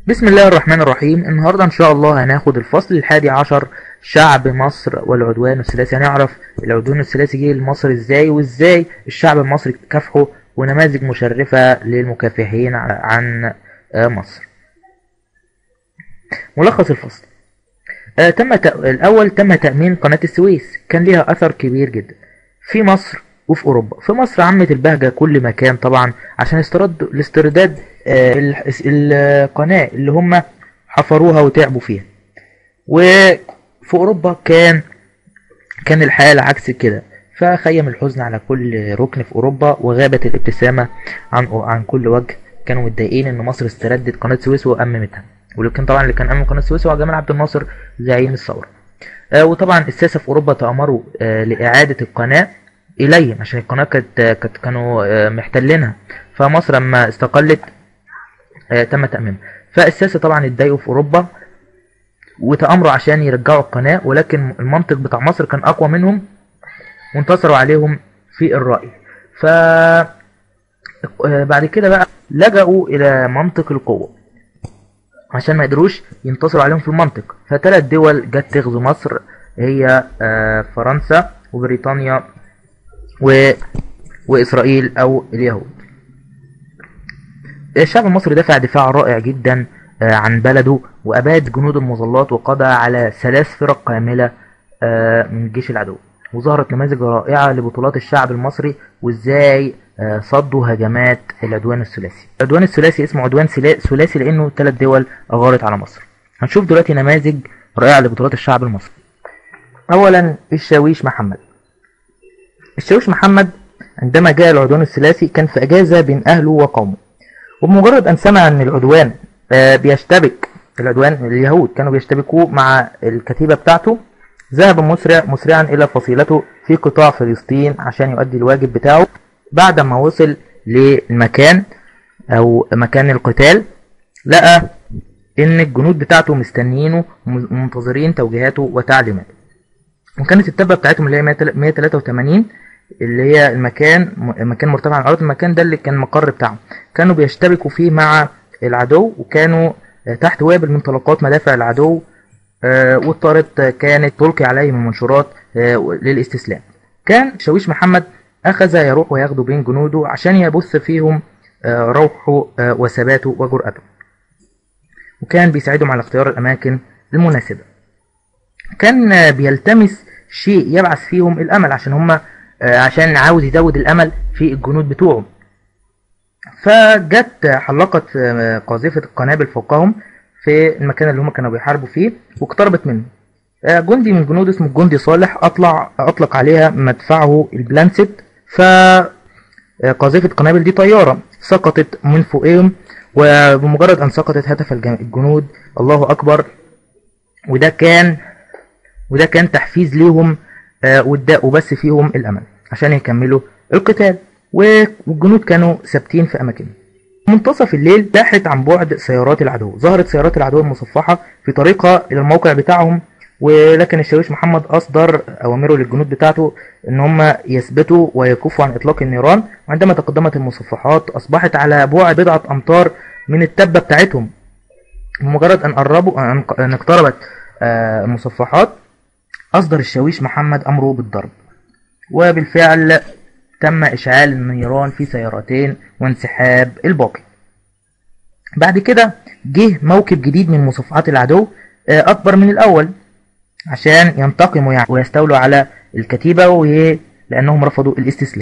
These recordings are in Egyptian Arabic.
بسم الله الرحمن الرحيم النهاردة إن شاء الله هناخد الفصل الحادي عشر شعب مصر والعدوان الثلاثي هنعرف العدوان الثلاثي جه لمصر إزاي وإزاي الشعب المصري كافحه ونماذج مشرفة للمكافحين عن مصر ملخص الفصل آه تم ت... الأول تم تأمين قناة السويس كان ليها أثر كبير جدا في مصر وفي أوروبا في مصر عمت البهجة كل مكان طبعا عشان استرد الاسترداد آه القناة اللي هم حفروها وتعبوا فيها وفي أوروبا كان كان الحال عكس كده فخيم الحزن على كل ركن في أوروبا وغابت الابتسامة عن عن كل وجه كانوا متضايقين إن مصر استردت قناة السويس وأممتها ولكن طبعا اللي كان أمم قناة السويس هو جمال عبد الناصر زعيم الثورة آه وطبعا الساسة في أوروبا تأمروا آه لإعادة القناة إليهم عشان القناة كانت كانت كانوا آه محتلينها فمصر لما استقلت تم تأميمها فالساسة طبعا اتضايقوا في أوروبا وتأمروا عشان يرجعوا القناة ولكن المنطق بتاع مصر كان أقوى منهم وانتصروا عليهم في الرأي ف بعد كده بقى لجأوا إلى منطق القوة عشان ما يقدروش ينتصروا عليهم في المنطق فثلاث دول جت تغزو مصر هي فرنسا وبريطانيا و... وإسرائيل أو اليهود الشعب المصري دفع دفاع رائع جدا عن بلده وأباد جنود المظلات وقضى على ثلاث فرق كاملة من جيش العدو وظهرت نماذج رائعة لبطولات الشعب المصري وازاي صدوا هجمات العدوان الثلاثي العدوان الثلاثي اسمه عدوان ثلاثي لانه ثلاث دول اغارت على مصر هنشوف دلوقتي نماذج رائعة لبطولات الشعب المصري اولا الشاويش محمد الشاويش محمد عندما جاء العدوان الثلاثي كان في اجازة بين اهله وقومه وبمجرد ان سمع ان العدوان بيشتبك العدوان اليهود كانوا بيشتبكوا مع الكتيبة بتاعته ذهب مسرع مسرعا إلى فصيلته في قطاع فلسطين عشان يؤدي الواجب بتاعه بعد ما وصل للمكان أو مكان القتال لقى إن الجنود بتاعته مستنيينه ومنتظرين توجيهاته وتعليماته وكانت التبة بتاعتهم اللي هي 183 اللي هي المكان مكان مرتفع عن الأرض المكان ده اللي كان المقر بتاعهم كانوا بيشتبكوا فيه مع العدو وكانوا تحت وابل من طلقات مدافع العدو آه واضطرت كانت تلقي عليهم المنشورات آه للاستسلام كان شاويش محمد أخذ يروح وياخده بين جنوده عشان يبث فيهم آه روحه وثباته وجرأته وكان بيساعدهم على اختيار الأماكن المناسبة كان بيلتمس شيء يبعث فيهم الأمل عشان هم عشان عاوز يزود الأمل في الجنود بتوعه فجت حلقت قاذفة القنابل فوقهم في المكان اللي هم كانوا بيحاربوا فيه واقتربت منه جندي من جنود اسمه الجندي صالح اطلع اطلق عليها مدفعه البلانست ف قاذفة القنابل دي طيارة سقطت من فوقهم وبمجرد ان سقطت هتف الجنود الله اكبر وده كان وده كان تحفيز ليهم واداء بس فيهم الامل عشان يكملوا القتال والجنود كانوا ثابتين في اماكنهم منتصف الليل لاحت عن بعد سيارات العدو ظهرت سيارات العدو المصفحة في طريقها إلى الموقع بتاعهم ولكن الشاويش محمد أصدر أوامره للجنود بتاعته إن هم يثبتوا ويكفوا عن إطلاق النيران وعندما تقدمت المصفحات أصبحت على بعد بضعة أمتار من التبة بتاعتهم بمجرد أن قربوا أن اقتربت المصفحات أصدر الشاويش محمد أمره بالضرب وبالفعل تم إشعال النيران في سيارتين وانسحاب الباقي بعد كده جه موكب جديد من مصفحات العدو أكبر من الأول عشان ينتقموا يعني ويستولوا على الكتيبة وهي لأنهم رفضوا الاستسلام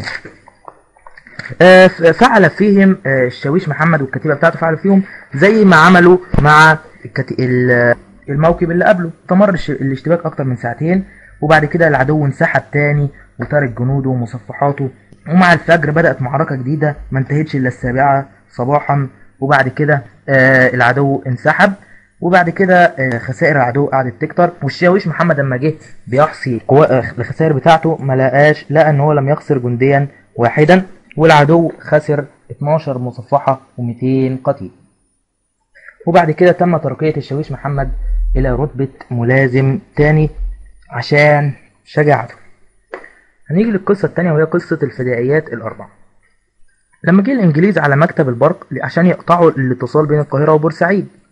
فعل فيهم الشاويش محمد والكتيبة بتاعته فعلوا فيهم زي ما عملوا مع الموكب اللي قبله استمر الاشتباك أكتر من ساعتين وبعد كده العدو انسحب تاني وترك جنوده ومصفحاته ومع الفجر بدأت معركة جديدة ما انتهتش إلا السابعة صباحا وبعد كده آه العدو انسحب وبعد كده آه خسائر العدو قعدت تكتر والشاويش محمد لما جه بيحصي الخسائر بتاعته ما لقاش لقى ان هو لم يخسر جنديا واحدا والعدو خسر 12 مصفحة و200 قتيل وبعد كده تم ترقية الشاويش محمد إلى رتبة ملازم تاني عشان شجاعته هنيجي للقصة التانية وهي قصة الفدائيات الأربعة لما جه الإنجليز على مكتب البرق عشان يقطعوا الاتصال بين القاهرة وبورسعيد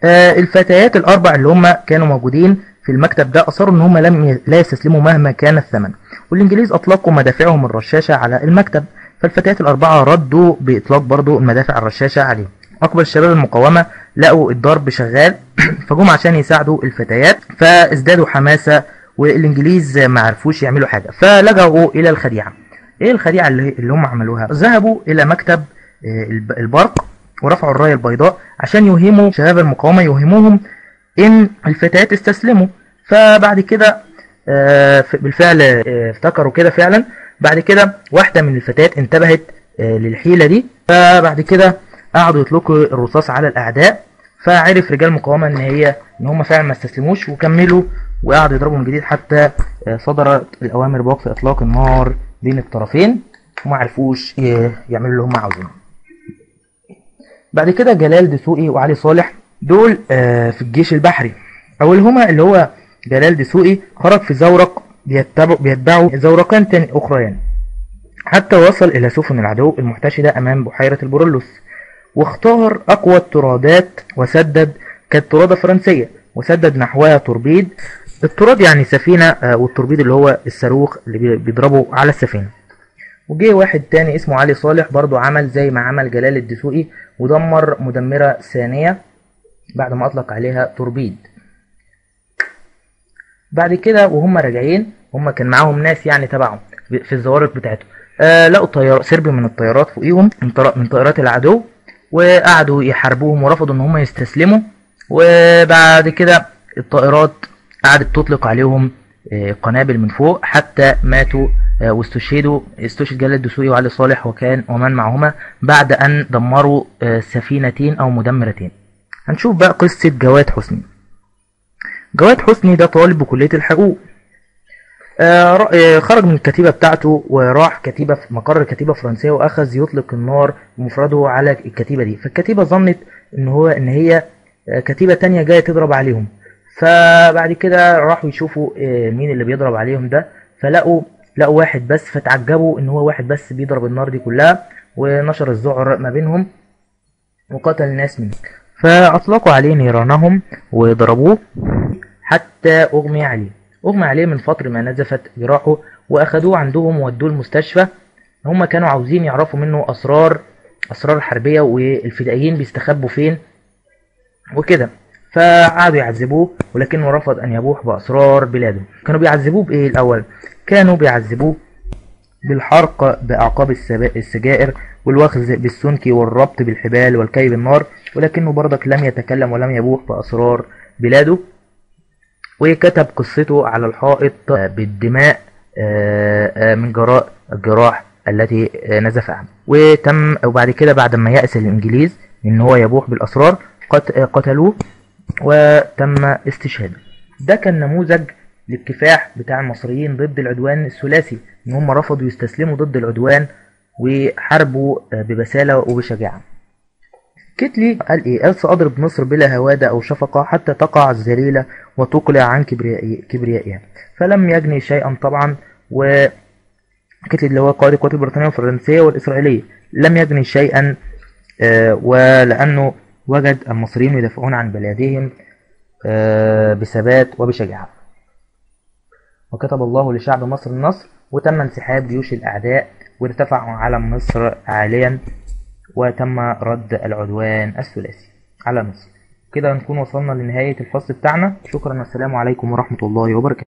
آه، الفتيات الأربع اللي هم كانوا موجودين في المكتب ده أصروا إن هم لم ي- لا يستسلموا مهما كان الثمن والإنجليز أطلقوا مدافعهم الرشاشة على المكتب فالفتيات الأربعة ردوا بإطلاق برضو المدافع الرشاشة عليهم أقبل شباب المقاومة لقوا الضرب شغال فجم عشان يساعدوا الفتيات فازدادوا حماسة والإنجليز ما عرفوش يعملوا حاجة فلجأوا إلى الخديعة إيه الخديعة اللي اللي هم عملوها ذهبوا إلى مكتب آه، الب- البرق ورفعوا الراية البيضاء عشان يوهموا شباب المقاومة يوهموهم إن الفتيات استسلموا فبعد كده آه، ف- بالفعل آه، افتكروا كده فعلا بعد كده واحدة من الفتيات انتبهت آه، للحيلة دي فبعد كده قعدوا يطلقوا الرصاص على الأعداء فعرف رجال المقاومة إن هي إن هم فعلا ما استسلموش وكملوا وقعدوا يضربوا من جديد حتى آه، صدرت الأوامر بوقف إطلاق النار بين الطرفين وما عرفوش ي- يعملوا اللي هم عاوزينه. بعد كده جلال دسوقي وعلي صالح دول آه، في الجيش البحري اولهما اللي هو جلال دسوقي خرج في زورق بيتبعوا بيتبعوا زورقان تاني اخريان حتى وصل الى سفن العدو المحتشدة امام بحيرة البرولوس واختار اقوى الطرادات وسدد كانت طرادة فرنسية وسدد نحوها توربيد الطراد يعني سفينة آه، والتوربيد اللي هو الصاروخ اللي بي- بيضربه على السفينة وجه واحد تاني اسمه علي صالح برضو عمل زي ما عمل جلال الدسوقي ودمر مدمرة ثانية بعد ما أطلق عليها توربيد بعد كده وهم راجعين هم كان معاهم ناس يعني تبعهم في الزوارق بتاعتهم آه لقوا طيار سرب من الطيارات فوقيهم من طر- من طيارات العدو وقعدوا يحاربوهم ورفضوا ان هم يستسلموا وبعد كده الطائرات قعدت تطلق عليهم آه، قنابل من فوق حتى ماتوا آه، واستشهدوا استشهد جلال الدسوقي وعلي صالح وكان ومن معهما بعد ان دمروا آه، سفينتين او مدمرتين هنشوف بقى قصة جواد حسني جواد حسني ده طالب بكلية الحقوق آه، ر- آه، خرج من الكتيبة بتاعته وراح كتيبة في مقر كتيبة فرنسية وأخذ يطلق النار بمفرده على الكتيبة دي فالكتيبة ظنت إن هو إن هي آه، كتيبة تانية جاية تضرب عليهم فبعد كده راحوا يشوفوا آه، مين اللي بيضرب عليهم ده فلقوا لقوا واحد بس فتعجبوا إن هو واحد بس بيضرب النار دي كلها ونشر الذعر ما بينهم وقتل ناس منهم فأطلقوا عليه نيرانهم وضربوه حتى أغمي عليه أغمي عليه من فترة ما نزفت جراحه وأخدوه عندهم وودوه المستشفى هم كانوا عاوزين يعرفوا منه أسرار أسرار حربية والفدائيين بيستخبوا فين وكده فقعدوا يعذبوه ولكنه رفض أن يبوح بأسرار بلاده كانوا بيعذبوه بإيه الأول كانوا بيعذبوه بالحرق بأعقاب السبا- السجائر والوخز بالسنك والربط بالحبال والكي بالنار ولكنه برضك لم يتكلم ولم يبوح بأسرار بلاده وكتب قصته على الحائط بالدماء آه، آه، من جراء الجراح التي آه، نزفها وتم وبعد كده بعد ما يأس الإنجليز إن هو يبوح بالأسرار قت- آه، قتلوه وتم استشهاده ده كان نموذج للكفاح بتاع المصريين ضد العدوان الثلاثي إن هم رفضوا يستسلموا ضد العدوان وحاربوا آه، ببسالة وبشجاعة كيتلي قال ايه قال سأضرب مصر بلا هوادة أو شفقة حتى تقع الذليلة وتقلع عن كبريائي- كبريائها فلم يجني شيئا طبعا و كيتلي اللي هو قائد القوات البريطانية والفرنسية والإسرائيلية لم يجني شيئا آه، ولأنه وجد المصريين يدافعون عن بلادهم آه، بثبات وبشجاعة وكتب الله لشعب مصر النصر وتم انسحاب جيوش الأعداء وارتفع علم مصر عاليا وتم رد العدوان الثلاثي على مصر كده نكون وصلنا لنهاية الفصل بتاعنا شكرا والسلام عليكم ورحمة الله وبركاته